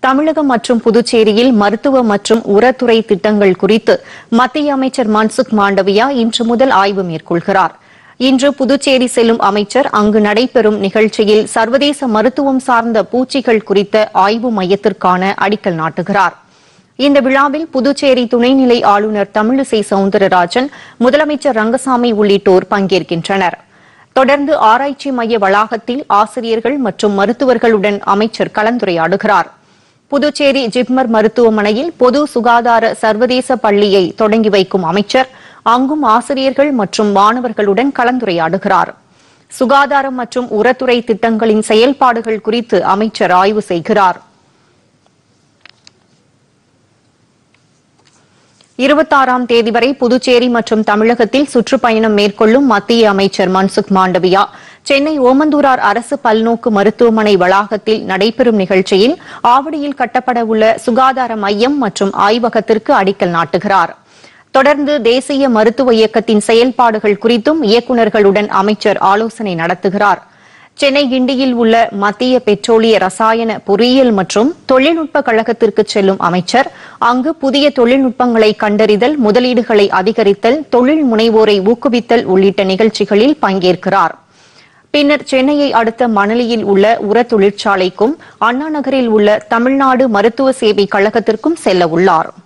தமிழகம் மற்றும் புதுச்சேரியில் மருத்துவ மற்றும் உரத்துறை திட்டங்கள் குறித்து மத்திய அமைச்சர் மன்சுக் மாண்டவியா இன்று முதல் ஆய்வு மேற்கொள்கிறார் இன்று புதுச்சேரி செல்லும் அமைச்சர் அங்கு நடைபெறும் நிகழ்ச்சியில் சர்வதேச மருத்துவம் சார்ந்த பூச்சிகள் குறித்த ஆய்வு மையத்திற்கான அடிக்கல் நாட்டுகிறார் இந்த விழாவில் புதுச்சேரி துணைநிலை ஆளுநர் தமிழிசை சவுந்தரராஜன் முதலமைச்சர் ரங்கசாமி உள்ளிட்டோர் பங்கேற்கின்றனர் தொடர்ந்து ஆராய்ச்சி மைய வளாகத்தில் ஆசிரியர்கள் மற்றும் மருத்துவர்களுடன் அமைச்சர் கலந்துரையாடுகிறார் புதுச்சேரி ஜிப்மர் மருத்துவமனையில் பொது சுகாதார சர்வதேச பள்ளியை தொடங்கி வைக்கும் அமைச்சர் அங்கும் ஆசிரியர்கள் மற்றும் மாணவர்களுடன் கலந்துரையாடுகிறார் சுகாதாரம் மற்றும் உரத்துறை திட்டங்களின் செயல்பாடுகள் குறித்து அமைச்சர் ஆய்வு செய்கிறார் இருபத்தாறாம் தேதி வரை புதுச்சேரி மற்றும் தமிழகத்தில் சுற்றுப்பயணம் மேற்கொள்ளும் மத்திய அமைச்சர் மன்சுக் மாண்டவியா சென்னை ஓமந்தூரார் அரசு பல்நோக்கு மருத்துவமனை வளாகத்தில் நடைபெறும் நிகழ்ச்சியில் ஆவடியில் கட்டப்பட உள்ள சுகாதார மையம் மற்றும் ஆய்வகத்திற்கு அடிக்கல் நாட்டுகிறார் தொடர்ந்து தேசிய மருத்துவ இயக்கத்தின் செயல்பாடுகள் குறித்தும் இயக்குநர்களுடன் அமைச்சர் ஆலோசனை நடத்துகிறார் சென்னை கிண்டியில் உள்ள மத்திய பெட்ரோலிய ரசாயன பொறியியல் மற்றும் தொழில்நுட்ப கழகத்திற்கு செல்லும் அமைச்சர் அங்கு புதிய தொழில்நுட்பங்களை கண்டறிதல் முதலீடுகளை அதிகரித்தல் தொழில் முனைவோரை ஊக்குவித்தல் உள்ளிட்ட நிகழ்ச்சிகளில் பங்கேற்கிறார் பின்னர் சென்னையை அடுத்த மணலியில் உள்ள உர தொழிற்சாலைக்கும் அண்ணா நகரில் உள்ள தமிழ்நாடு மருத்துவ சேவை கழகத்திற்கும் செல்ல உள்ளாா்